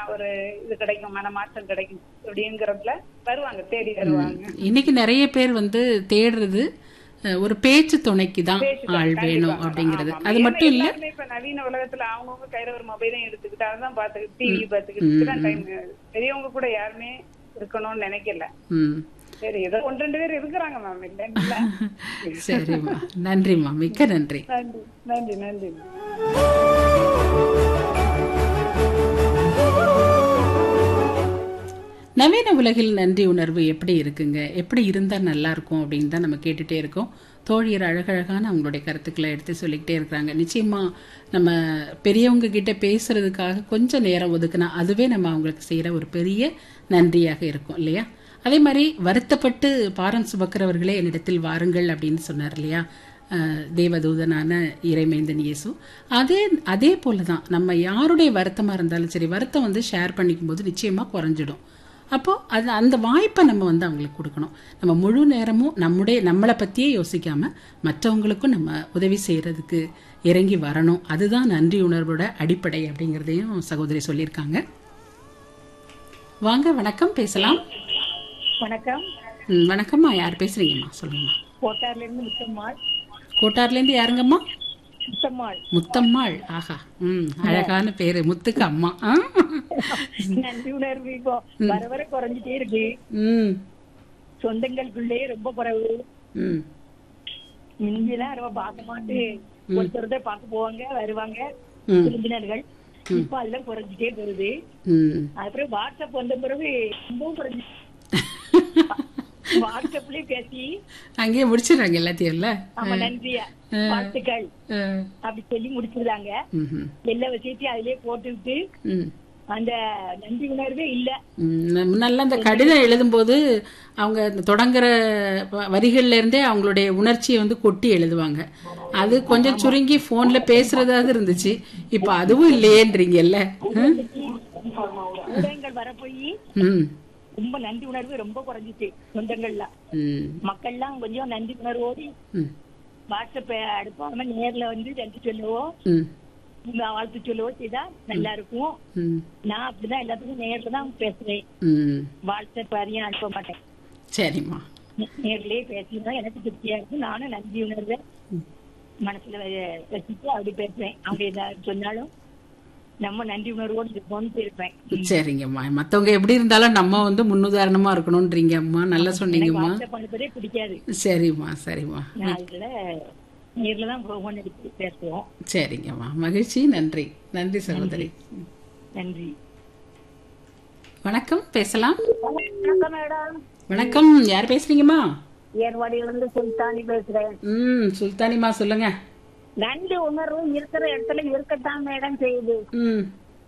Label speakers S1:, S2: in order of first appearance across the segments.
S1: ஒரு இது கிடைக்கும் மனமாற்றம் கிடைக்கும் அப்படிங்கிறதுல வருவாங்க தேடி வருவாங்க
S2: இன்னைக்கு நிறைய பேர் வந்து தேடுறது அஹ், ஒரு பேச்சு துணைக்கு தான்
S1: பேசிக்கலாம்,
S2: ஆள் வேணும்
S1: கண்டிப்பா.
S2: அப்படிங்கிறது
S1: ஆமா,
S2: அது
S1: ஏன்னா
S2: மட்டும் இல்ல
S1: எல்லாருமே இப்ப நவீன உலகத்துல அவங்கவுங்க கையில ஒரு மொபைலையும் எடுத்துக்கிட்டு அதான் பாத்துக்கிட்டு டிவி பாத்துக்கிட்டு தான் டைம் பெரியவங்க கூட யாருமே இருக்கணும்னு நினைக்கல
S2: ம்
S1: சரி ஏதோ ஒன்று ரெண்டு பேர் இருக்கிறாங்க மேம் இல்ல இல்ல
S2: சரிம்மா நன்றிம்மா மிக்க நன்றி
S1: நன்றி நன்றி நன்றி
S2: நவீன உலகில் நன்றி உணர்வு எப்படி இருக்குங்க எப்படி இருந்தா நல்லா இருக்கும் அப்படின்னு தான் நம்ம கேட்டுட்டே இருக்கோம் தோழியர் அழகழகான அவங்களுடைய கருத்துக்களை எடுத்து சொல்லிக்கிட்டே இருக்கிறாங்க நிச்சயமா நம்ம பெரியவங்க கிட்ட பேசுறதுக்காக கொஞ்சம் நேரம் ஒதுக்குனா அதுவே நம்ம அவங்களுக்கு செய்யற ஒரு பெரிய நன்றியாக இருக்கும் இல்லையா அதே மாதிரி வருத்தப்பட்டு பாரம் சுமக்கிறவர்களே என்னிடத்தில் வாருங்கள் அப்படின்னு சொன்னார் இல்லையா அஹ், தேவதூதனான இறைமைந்தன் இயேசு அதே அதே போல தான் நம்ம யாருடைய வருத்தமா இருந்தாலும் சரி வருத்தம் வந்து ஷேர் பண்ணிக்கும் போது நிச்சயமா குறைஞ்சிடும் அப்போ அது அந்த வாய்ப்பை நம்ம வந்து அவங்களுக்கு கொடுக்கணும் நம்ம முழு நேரமும் நம்முடைய நம்மளை பத்தியே யோசிக்காம மற்றவங்களுக்கும் நம்ம உதவி செய்யறதுக்கு இறங்கி வரணும் அதுதான் நன்றி உணர்வோட அடிப்படை அப்படிங்கிறதையும் சகோதரி சொல்லியிருக்காங்க வாங்க வணக்கம் பேசலாம்
S1: வணக்கம்
S2: ம், வணக்கம்மா யார் பேசுறீங்கம்மா சொல்லுங்கம்மா
S1: கோட்டார்ல இருந்து முத்தம்மாள்
S2: கோட்டார்ல இருந்து யாருங்கம்மா
S1: முத்தம்மாள்
S2: முத்தம்மாள் ஆஹா ம் அழகான பேரு முத்துக்கு அம்மா ஆ?
S1: நன்றி உணர்வு இப்போ வர வர குறைஞ்சிட்டே இருக்கு
S2: ம்
S1: சொந்தங்களுக்குள்ளே ரொம்ப குறைவு
S2: ம்
S1: முந்திலாம் ரொம்ப பாசமாட்டு ஒருத்தர் பார்க்க போவாங்க வருவாங்க
S2: ம்.
S1: விருந்தினர்கள் இப்ப அதெல்லாம் குறைஞ்சிட்டே வருது
S2: ம்
S1: அப்புறம் வாட்ஸ்அப் வந்த பிறகு ரொம்பவும் குறைஞ்சி வாட்ஸ்அப்லயே பேசி
S2: அங்கேயே முடிச்சிடுறாங்க எல்லாத்தையும்ல
S1: ஆமா நன்றியா வாழ்த்துக்கள்
S2: ஆ.
S1: அப்படி சொல்லி முடிச்சிருந்தாங்க
S2: ம்ஹும்.
S1: எல்லா விஷயத்தையும் அதிலே போட்டுவிட்டு
S2: ம்.
S1: அந்த நன்றி உணர்வே இல்ல
S2: ம், முன்னால அந்த கடிதம் எழுதும்போது அவங்க அந்த தொடங்குற வ- வரிகள்ல இருந்தே அவங்களுடைய உணர்ச்சியை வந்து கொட்டி எழுதுவாங்க அது கொஞ்சம் சுருங்கி போன்ல பேசுறதாவது இருந்துச்சு இப்ப அதுவும் இல்லையேன்றீங்கல்ல ம்?
S1: ஊடகங்கள் வர போய்
S2: ம்
S1: ரொம்ப நன்றி உணர்வு ரொம்ப குறைஞ்சிச்சு சொந்தங்கள்ல
S2: ம்
S1: மக்கள்லாம் கொஞ்சம் நன்றி உணர்வோடு
S2: ம்
S1: வாட்ஸ்அப் அடுப்பாம நேர்ல வந்து நன்றி சொல்லவோ
S2: ம்
S1: இந்த வாழ்த்து சொல்லவோ செய்தா நல்லா இருக்கும்
S2: ம்
S1: நான் அப்படிதான் எல்லாத்துக்கும் நேர்ல தான் பேசுறேன்
S2: ம்
S1: வாட்ஸ்அப் அதிகம் அனுப்ப மாட்டேன்
S2: சரிம்மா
S1: நே- நேர்லயே பேசினா எனக்கு திருப்தியா இருக்கும் நானும் நன்றி உணர்வை மனசுல வ- வச்சுட்டு அப்படி பேசுவேன் அவங்க ஏதாவது சொன்னாலும் நம்ம நன்றி உணர்வோடு இருப்போம்னு இருப்பேன்
S2: சரிங்கம்மா மத்தவங்க எப்படி இருந்தாலும் நம்ம வந்து முன்னுதாரணமா இருக்கணும்ன்றீங்க அம்மா நல்லா சொன்னீங்கம்மா
S1: வாட்ஸ்அப் அனுப்புறதே பிடிக்காது
S2: சரிம்மா சரிம்மா
S1: நான் அதுல நேர்ல தான் போன் எடுத்து பேசுவோம்
S2: சரிங்கம்மா மகிழ்ச்சி நன்றி நன்றி சகோதரி
S1: நன்றி
S2: வணக்கம் பேசலாம்
S1: வணக்கம் மேடம்
S2: வணக்கம் யார் பேசுறீங்கம்மா
S1: ஏர்வாடியிலிருந்து சுல்தானி பேசுறேன்
S2: ம் சுல்தானிமா சொல்லுங்க
S1: நன்றி உணர்வு இருக்கிற இடத்துல இருக்கத்தான் மேடம் செய்யுது
S2: ம்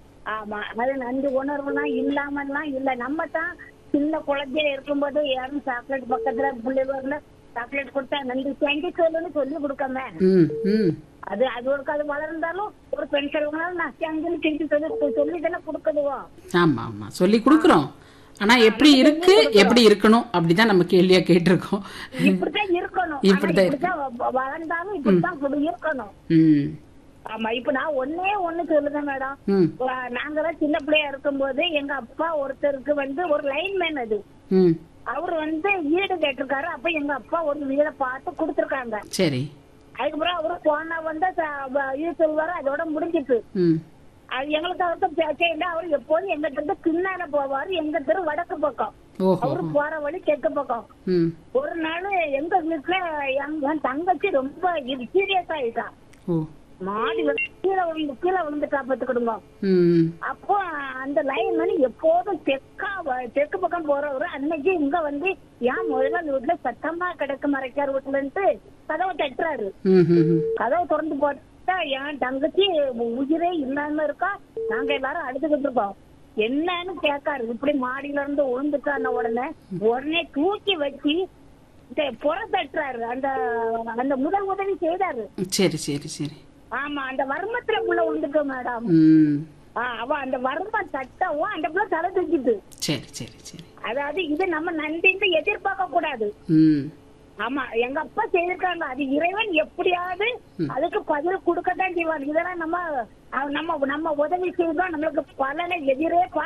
S1: ஆமா அது நன்றி உணர்வுலாம் இல்லாமலாம் இல்ல நம்ம தான் சின்ன குழந்தைய இருக்கும்போது யாரும் சாக்லேட் பக்கத்துல பிள்ளைகள் சாக்லேட் கொடுத்தா நன்றி தேங்க்யூ சொல்லுன்னு சொல்லி கொடுக்காம
S2: ம் ம்
S1: அது அது ஒரு அது வளர்ந்தாலும் ஒரு பெண்கள் நான் தேங்க்யூன்னு திருப்பி சொல்லி சொல்லி தானே கொடுக்குதுவோம்
S2: ஆமா ஆமா சொல்லி கொடுக்குறோம் ஆனா எப்படி இருக்கு எப்படி இருக்கணும் அப்படிதான் நம்ம கேள்வியா கேட்டிருக்கோம்
S1: இப்படித்தான் இருக்கணும்
S2: இப்படித்தான்
S1: ஆனா இப்படித்தான் வ- வளர்ந்தாலும் இப்படித்தான் இப்படி இருக்கணும்
S2: ம்
S1: ஆமா இப்ப நான் ஒன்னே ஒண்ணு சொல்லுதேன் மேடம்
S2: ம்
S1: நாங்கெல்லாம் சின்ன பிள்ளையா இருக்கும்போது எங்க அப்பா ஒருத்தருக்கு வந்து ஒரு லைன்மேன் அது
S2: ம்
S1: அவர் வந்து வீடு கேட்டிருக்காரு அப்ப எங்க அப்பா ஒரு வீடை பார்த்து கொடுத்துருக்காங்க
S2: சரி
S1: அதுக்கப்புறம் அவரு போனா வந்து ச- வ- இது சொல்வாரு அதோட முடிஞ்சிட்டு
S2: ம்
S1: அது எங்களுக்கு அவருக்கு பேச்சே இல்லை அவர் எப்போதும் எங்க இருந்து பின்னால போவாரு எங்க தெரு வடக்கு பக்கம்
S2: ஓஹோ
S1: அவரு போற வழி தெற்கு பக்கம்
S2: ம்
S1: ஒரு நாள் எங்க வீட்டுல என் என் தங்கச்சி ரொம்ப இது சீரியஸ் ஆயிட்டா
S2: ஓ
S1: மாடி விழு- கீழே விழுந்து கீழே விழுந்துட்டா பார்த்துக்கிடுங்க
S2: ம்
S1: அப்போ அந்த லைன் மணி எப்போதும் தெற்கா வ- தெற்கு பக்கம் போறவரு அன்னைக்கு இங்க வந்து ஏன் முதல்ல அந்த வீட்டுல சத்தமா கிடக்கு மறைக்கார் வீட்டுலன்ட்டு கதவை தட்டுறாரு
S2: ம் ம் ம்.
S1: கதவை திறந்து போட்டா என் தங்கச்சி உயிரே இல்லாம இருக்கா நாங்க எல்லாரும் அழுதுகிட்டு இருக்கோம் என்னன்னு கேட்காரு இப்படி மாடியில இருந்து விழுந்துட்டான உடனே உடனே தூக்கி வச்சு இந்த புற தட்டுறாரு அந்த அந்த முதல் உதவி செய்தாரு
S2: சரி சரி சரி
S1: ஆமா அந்த வர்மத்துல உள்ள விழுந்துட்டு மேடம்
S2: ம்
S1: ஆ, அவ அந்த வர்மம் தட்டவும் அந்த பிள்ளை தலை தூக்கிட்டு
S2: சரி சரி சரி
S1: அதாவது இது நம்ம நன்றின்னு எதிர்பார்க்க கூடாது
S2: ம்
S1: ஆமா எங்க அப்பா செய்திருக்காங்க அது இறைவன் எப்படியாவது அதுக்கு பதில் கொடுக்கத்தான் செய்வான் இதெல்லாம் நம்ம அஹ், நம்ம நம்ம உதவி செய்தோம் நம்மளுக்கு பலனை எதிரே